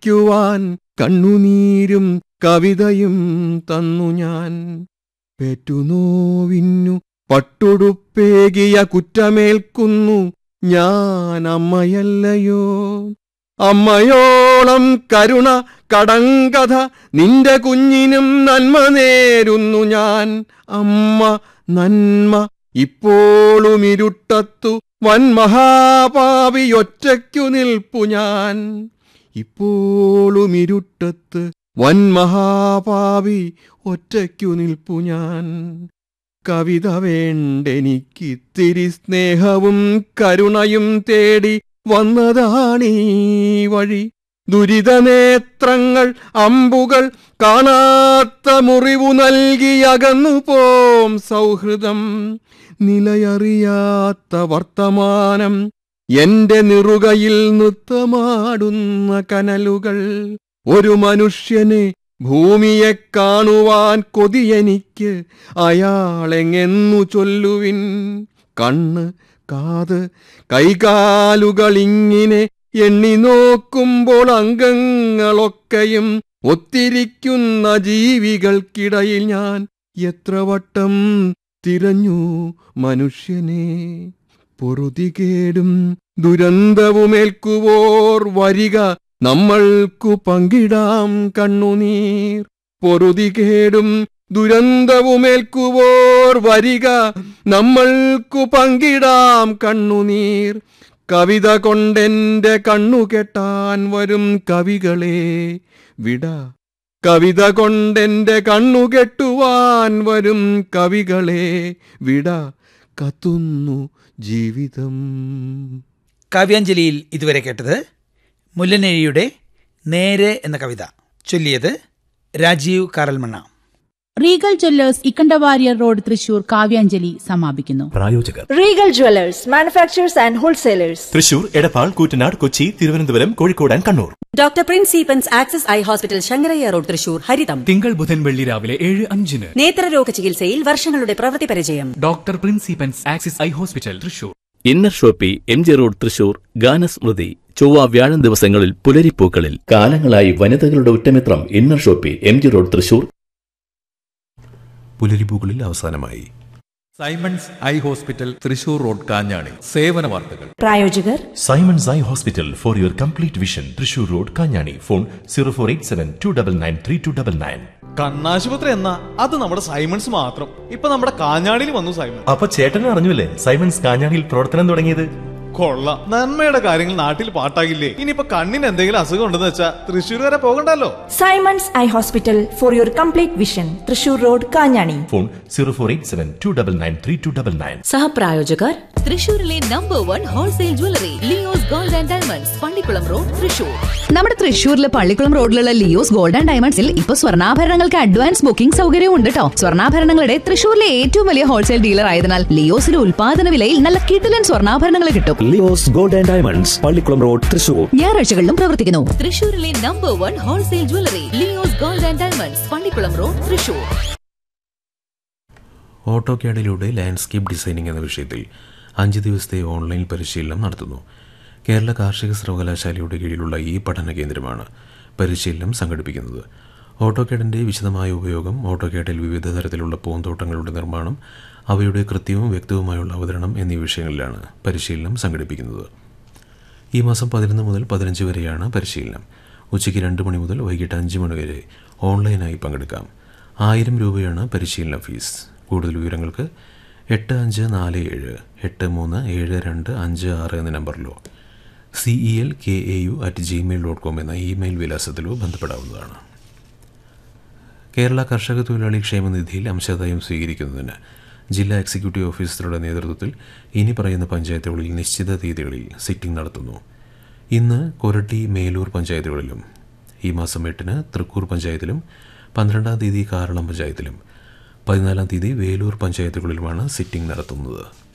കുടിക്കുവാൻ കണ്ണുനീരും കവിതയും തന്നു ഞാൻ പെറ്റുനോവിന്നു പട്ടുടുപ്പേകിയ കുറ്റമേൽക്കുന്നു ഞാൻ അമ്മയല്ലയോ അമ്മയോളം കരുണ കടങ്കഥ നിന്റെ കുഞ്ഞിനും നന്മ നേരുന്നു ഞാൻ അമ്മ നന്മ ഇപ്പോളും ഇരുട്ടത്തു വൻമഹാപാപി ഒറ്റയ്ക്കു നിൽപ്പു ഞാൻ ഇപ്പോളും ഇരുട്ടത്ത് വൻമഹാപാപി ഒറ്റയ്ക്കു നിൽപ്പു ഞാൻ കവിത വേണ്ടെനിക്കിത്തിരി സ്നേഹവും കരുണയും തേടി വന്നതാണീ വഴി ദുരിതനേത്രങ്ങൾ അമ്പുകൾ കാണാത്ത മുറിവു നൽകി അകന്നു പോം സൗഹൃദം നിലയറിയാത്ത വർത്തമാനം എന്റെ നിറുകയിൽ നൃത്തമാടുന്ന കനലുകൾ ഒരു മനുഷ്യനെ ഭൂമിയെ കാണുവാൻ കൊതിയെനിക്ക് അയാളെങ്ങെന്നു ചൊല്ലുവിൻ കണ്ണ് കാത് കൈകാലുകളിങ്ങനെ എണ്ണി നോക്കുമ്പോൾ അംഗങ്ങളൊക്കെയും ഒത്തിരിക്കുന്ന ജീവികൾക്കിടയിൽ ഞാൻ എത്ര വട്ടം തിരഞ്ഞു മനുഷ്യനെ പൊറുതികേടും ദുരന്തവുമേൽക്കുവോർ വരിക നമ്മൾക്കു പങ്കിടാം കണ്ണുനീർ പൊറുതികേടും ദുരന്തവുമേൽക്കുവോർ വരിക നമ്മൾക്കു പങ്കിടാം കണ്ണുനീർ കവിത കൊണ്ടെന്റെ കണ്ണു കെട്ടാൻ വരും കവികളെ വിട കവിത കൊണ്ടെന്റെ കണ്ണു കെട്ടുവാൻ വരും കവികളെ വിട കത്തുന്നു ജീവിതം കാവ്യാഞ്ജലിയിൽ ഇതുവരെ കേട്ടത് മുല്ലനേഴിയുടെ നേരെ എന്ന കവിത ചൊല്ലിയത് Rajeev Karalmanna Regal Jewellers Ikkanda Warrier road Thrissur Kavyanjali സമാപിക്കുന്നു പ്രായോജകർ Regal Jewelers, manufacturers and wholesalers. Thrissur Edappal Koottanad Kochi Thiruvananthapuram Kozhikode and Kannur doctor prince സീപ്പൻസ് access eye hospital Sankaraiah road Thrissur ഹരിതം തിങ്കൾ ബുധൻ വെള്ളി രാവിലെ ഏഴ് അഞ്ചിന് നേത്രരോഗ ചികിത്സയിൽ വർഷങ്ങളുടെ പ്രവൃത്തി പരിചയം ഡോക്ടർ പ്രിൻസിപ്പൻസ് axis eye hospital Thrissur inner shoppe M G road Thrissur ഗാനസ്മൃതി ചൊവ്വ വ്യാഴം ദിവസങ്ങളിൽ പുലരിപ്പൂക്കളിൽ കാലങ്ങളായി വനിതകളുടെ ഉറ്റമിത്രം inner shoppe M G road Thrissur പുലരിപ്പൂക്കളിൽ അവസാനമായി Simons eye hospital Thrissur road Kanjani സേവന വാർത്തകൾ പ്രായോജകർ Simons eye hospital for your complete vision Thrissur road Kanjani phone zero four eight seven two double nine three two double nine കണ്ണാശുപത്രി എന്നാ അത് നമ്മുടെ സൈമൺസ് മാത്രം ഇപ്പൊ നമ്മുടെ കാഞ്ഞാടിയിൽ വന്നു സൈമൺ അപ്പൊ ചേട്ടനും അറിഞ്ഞില്ലേ സൈമൺസ് കാഞ്ഞാണിയിൽ പ്രവർത്തനം തുടങ്ങിയത് കൊള്ളാം നന്മയുടെ കാര്യങ്ങൾ നാട്ടിൽ പാട്ടാകില്ലേ ഇനിയിപ്പൊ കണ്ണിന് എന്തെങ്കിലും അസുഖം ഉണ്ടെന്ന് വെച്ചാ തൃശ്ശൂർ വരെ പോകണ്ടല്ലോ Simons eye hospital for your complete vision Thrissur road Kanjani phone zero four eight seven two double nine three two double nine സഹപ്രായോജകർ തൃശൂരിലെ number one wholesale jewellery Leo's gold and diamonds Pallikkulam road Thrissur നമ്മുടെ തൃശ്ശൂരിലെ പള്ളിക്കുളം റോഡിലുള്ള ലിയോസ് ഗോൾഡ് ആൻഡ് ഡയമണ്ട്സിൽ ഇപ്പൊ സ്വർണ്ണാഭരണങ്ങൾക്ക് advance booking സൗകര്യവും ഉണ്ട് കേട്ടോ സ്വർണ്ണാഭരണങ്ങളുടെ തൃശ്ശൂരിലെ ഏറ്റവും വലിയ ഹോൾസെയിൽ ഡീലർ ആയതിനാൽ ലിയോസിലെ ഉൽപാദന വിലയിൽ നല്ല കിടിലൻ സ്വർണ്ണാഭരണങ്ങൾ കിട്ടും Leo's gold and diamonds Pallikkulam road Thrissur ഞായറാഴ്ചകളിലും പ്രവർത്തിക്കുന്നു തൃശൂരിലെ number one wholesale jewellery Leo's gold and diamonds Pallikkulam road Thrissur auto ക്യാഡിലൂടെ ലാൻഡ്സ്കേപ്പ് ഡിസൈനിംഗ് എന്ന വിഷയത്തിൽ അഞ്ച് ദിവസത്തെ ഓൺലൈൻ പരിശീലനം നടത്തുന്നു കേരള കാർഷിക സർവകലാശാലയുടെ കീഴിലുള്ള ഈ പഠന കേന്ദ്രമാണ് പരിശീലനം സംഘടിപ്പിക്കുന്നത് ഓട്ടോകാഡിൻ്റെ വിശദമായ ഉപയോഗം ഓട്ടോകാഡിൽ വിവിധ തരത്തിലുള്ള പൂന്തോട്ടങ്ങളുടെ നിർമ്മാണം അവയുടെ കൃത്യവും വ്യക്തവുമായുള്ള അവതരണം എന്നീ വിഷയങ്ങളിലാണ് പരിശീലനം സംഘടിപ്പിക്കുന്നത് ഈ മാസം പതിനൊന്ന് മുതൽ പതിനഞ്ച് വരെയാണ് പരിശീലനം ഉച്ചയ്ക്ക് രണ്ട് മണി മുതൽ വൈകിട്ട് അഞ്ച് മണി വരെ ഓൺലൈനായി പങ്കെടുക്കാം ആയിരം രൂപയാണ് പരിശീലന ഫീസ് കൂടുതൽ വിവരങ്ങൾക്ക് എട്ട് അഞ്ച് നാല് ഏഴ് എട്ട് മൂന്ന് ഏഴ് രണ്ട് അഞ്ച് ആറ് എന്ന നമ്പറിലോ C E L K A U at gmail dot com എന്ന ഇമെയിൽ വിലാസത്തിലോ ബന്ധപ്പെടാവുന്നതാണ് കേരള കർഷക തൊഴിലാളി ക്ഷേമനിധിയിൽ അംശാദായം സ്വീകരിക്കുന്നതിന് ജില്ലാ എക്സിക്യൂട്ടീവ് ഓഫീസറുടെ നേതൃത്വത്തിൽ ഇനി പറയുന്ന പഞ്ചായത്തുകളിൽ നിശ്ചിത തീയതികളിൽ സിറ്റിംഗ് നടത്തുന്നു ഇന്ന് കൊരട്ടി മേലൂർ പഞ്ചായത്തുകളിലും ഈ മാസം എട്ടിന് തൃക്കൂർ പഞ്ചായത്തിലും പന്ത്രണ്ടാം തീയതി കാരളം പഞ്ചായത്തിലും പതിനാലാം തീയതി വേലൂർ പഞ്ചായത്തുകളിലുമാണ് സിറ്റിംഗ് നടത്തുന്നത്